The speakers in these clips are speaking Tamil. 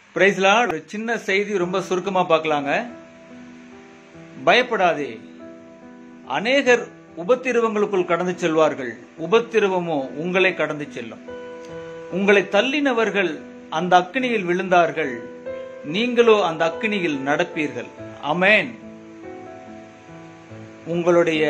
பிரைஸ்லா ஒரு சின்ன செய்தி ரொம்ப சுருக்கமா பார்க்கலாங்க பயப்படாதே அநேகர் உபத்திரவங்களுக்குள் கடந்து செல்வார்கள் உபத்திரவமோ உங்களை கடந்து செல்லும் உங்களை தள்ளினவர்கள் அந்த அக்கினியில் விழுந்தார்கள் நீங்களோ அந்த அக்கினியில் நடப்பீர்கள் அமேன் உங்களுடைய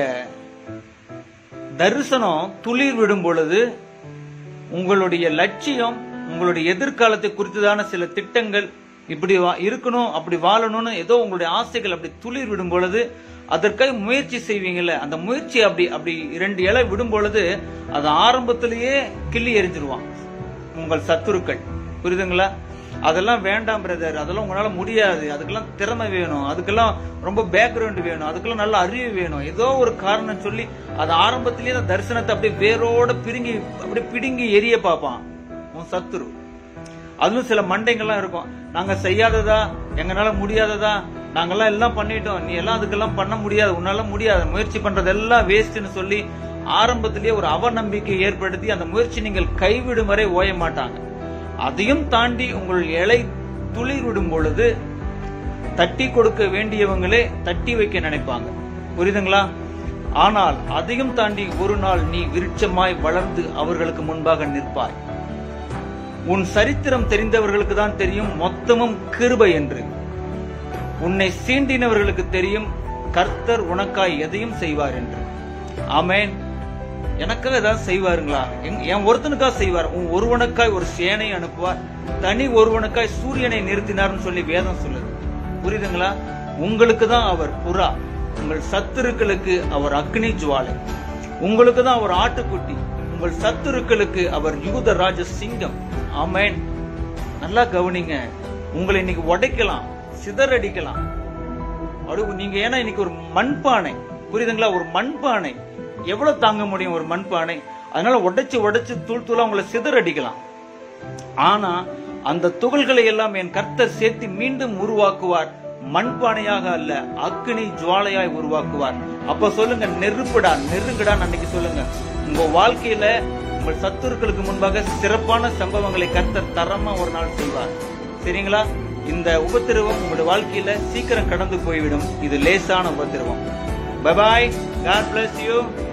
தரிசனம் துளிர் விடும் பொழுது உங்களுடைய லட்சியம் உங்களுடைய எதிர்காலத்தை குறித்ததான சில திட்டங்கள் இப்படி வா- இருக்கணும் அப்படி வாழணும்னு ஏதோ உங்களுடைய ஆசைகள் அப்படி துளிர் விடும் பொழுது அதற்காக முயற்சி செய்வீங்கல்ல அந்த முயற்சி அப்படி அப்படி இரண்டு இலை விடும் பொழுது அது ஆரம்பத்திலேயே கிள்ளி எறிஞ்சிருவான் உங்கள் சத்துருக்கள் புரியுதுங்களா அதெல்லாம் வேண்டாம் பிரதர் அதெல்லாம் உங்களால முடியாது அதுக்கெல்லாம் திறமை வேணும் அதுக்கெல்லாம் ரொம்ப பேக்ரவுண்ட் வேணும் அதுக்கெல்லாம் நல்ல அறிவு வேணும் ஏதோ ஒரு காரணம் சொல்லி அது ஆரம்பத்திலேயே அந்த தரிசனத்தை அப்படியே வேரோட பிடுங்கி அப்படியே பிடுங்கி எரிய பார்ப்பான் உன் சத்துரு அதுவும் சில மண்டைங்கள்லாம் இருக்கும் நாங்க செய்யாததா எங்கனால முடியாததா நாங்கெல்லாம் எல்லாம் பண்ணிட்டோம் நீ எல்லாம் அதுக்கெல்லாம் பண்ண முடியாது உன்னால முடியாது முயற்சி பண்றதெல்லாம் வேஸ்ட்னு சொல்லி ஆரம்பத்திலேயே ஒரு அவநம்பிக்கை ஏற்படுத்தி அந்த முயற்சி நீங்கள் கைவிடும் வரை ஓய மாட்டாங்க அதையும் தாண்டி உங்கள் இலை துளிர் விடும் பொழுது தட்டி கொடுக்க வேண்டியவங்களே தட்டி வைக்க நினைப்பாங்க புரியுதுங்களா ஆனால் அதையும் தாண்டி ஒரு நாள் நீ விருட்சமாய் வளர்ந்து அவர்களுக்கு முன்பாக நிற்பாய் உன் சரித்திரம் தெரிந்தவர்களுக்கு தான் தெரியும் மொத்தமும் கிருபை என்று உன்னை சீண்டினவர்களுக்கு தெரியும் கர்த்தர் உனக்காய் எதையும் செய்வார் என்று ஆமென் எனக்காக ஏதாவது செய்வாருங்களா என்- என் ஒருத்தனுக்காக செய்வார் உன் ஒருவனுக்காய் ஒரு சேனை அனுப்புவார் தனி ஒருவனுக்காய் சூரியனை நிறுத்தினார்னு சொல்லி வேதம் சொல்லுது புரியுதுங்களா உங்களுக்கு தான் அவர் புறா உங்கள் சத்துருக்களுக்கு அவர் அக்னி ஜுவாலை உங்களுக்கு தான் அவர் ஆட்டுக்குட்டி உங்கள் சத்துருக்களுக்கு அவர் யூத ராஜ சிங்கம் ஆமென் நல்லா கவனிங்க உங்களை இன்னைக்கு உடைக்கலாம் சிதறடிக்கலாம் அப்படி நீங்க ஏன்னா இன்னைக்கு ஒரு மண்பானை புரியுதுங்களா ஒரு மண்பானை எவ்வளவு தாங்க முடியும் ஒரு மண்பானை அதனால உடைச்சு உடைச்சு தூள் தூளா உங்களை சிதறடிக்கலாம் ஆனா அந்த துகள்களை எல்லாம் என் கர்த்தர் சேர்த்து மீண்டும் உருவாக்குவார் மண்பானையாக அல்ல அக்னி ஜுவாலையாய் உருவாக்குவார் அப்ப சொல்லுங்க நெருப்புடா நெருங்குடா அன்னைக்கு சொல்லுங்க உங்க வாழ்க்கையில உங்கள் சத்துருக்களுக்கு முன்பாக சிறப்பான சம்பவங்களை கர்த்தர் தரமா ஒரு நாள் செய்வார் சரிங்களா இந்த உபத்திரவம் உங்களுடைய வாழ்க்கையில சீக்கிரம் கடந்து போய்விடும் இது லேசான உபத்திரவம் பபாய் காட் bless you